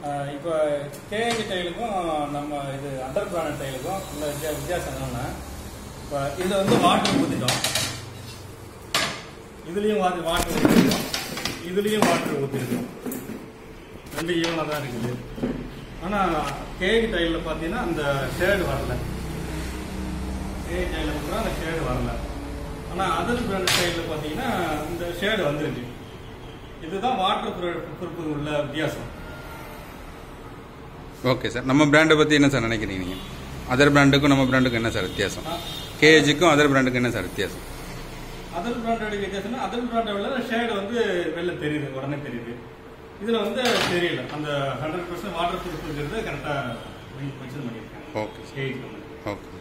ஆஹ் இப்போ கேஏஜி டைலுக்கும் நம்ம இது அண்டர் பிராண்ட் டைலுக்கும் உள்ள வித்தியா- வித்தியாசம் என்னன்னா இப்போ இதில் வந்து வாட்டர் ஊற்றிட்டோம் இதுலேயும் வாட்டர் வாட்டர் ஊற்றிருக்கோம் இதுலேயும் வாட்டர் ஊற்றிருக்கோம் ரெண்டு ஈவனாக தான் இருக்குது ஆனால் கேஏஜி டைலில் பார்த்தீங்கன்னா அந்த ஷேடு வரல கேஏஜி டைலில் கூட அந்த ஷேடு வரல ஆனால் அதர் பிராண்ட் டைலில் பார்த்தீங்கன்னா இந்த ஷேடு வந்திருக்கு இதுதான் வாட்டர் ப்ரூஃப் உள்ள வித்தியாசம் ஓகே சார் நம்ம பிராண்டை பற்றி என்ன சார் நினைக்கிறீங்க நீங்கள் அதர் பிராண்டுக்கும் நம்ம பிராண்டுக்கும் என்ன சார் வித்தியாசம் கேஏஜிக்கும் அதர் பிராண்டுக்கும் என்ன சார் வித்தியாசம் அதர் பிராண்டோட வித்தியாசம்னா அதர் பிராண்டை விட ஷேடு வந்து வெளில தெரியுது உடனே தெரியுது இதுல வந்து தெரியல அந்த ஹண்ட்ரட் பர்சன்ட் வாட்டர் ப்ரூஃப்ங்கிறது கரெக்டாக மென்ஷன் பண்ணியிருக்காங்க okay sir KG company okay